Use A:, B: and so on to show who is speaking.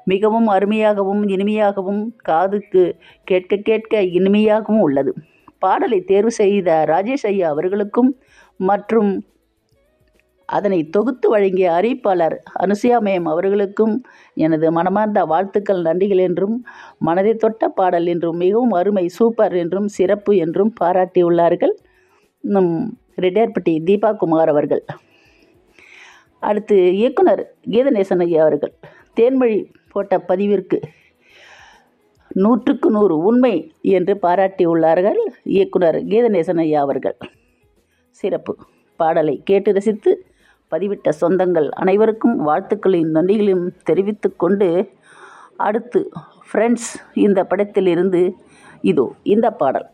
A: மிகவும் அருமையாகவும் இனிமையாகவும் காதுக்கு கேட்க கேட்க இனிமையாகவும் உள்ளது பாடலை தேர்வு செய்த ராஜேஷ் ஐயா அவர்களுக்கும் மற்றும் அதனை தொகுத்து வழங்கிய அறிவிப்பாளர் அனுசுயா மேம் அவர்களுக்கும் எனது மனமார்ந்த வாழ்த்துக்கள் நன்றிகள் என்றும் மனதை தொட்ட பாடல் என்றும் மிகவும் அருமை சூப்பர் என்றும் சிறப்பு என்றும் பாராட்டியுள்ளார்கள் நம் ரெட்டியார்பட்டி தீபா குமார் அவர்கள் அடுத்து இயக்குனர் கீதநேசன் ஐயா அவர்கள் தேன்மொழி போட்ட பதிவிற்கு நூற்றுக்கு நூறு உண்மை என்று பாராட்டியுள்ளார்கள் இயக்குனர் கீதநேசன் ஐயா அவர்கள் சிறப்பு பாடலை கேட்டு ரசித்து பதிவிட்ட சொந்தங்கள் அனைவருக்கும் வாழ்த்துக்களையும் நன்றிகளையும் தெரிவித்து கொண்டு அடுத்து ஃப்ரெண்ட்ஸ் இந்த படத்திலிருந்து இதோ இந்த பாடல்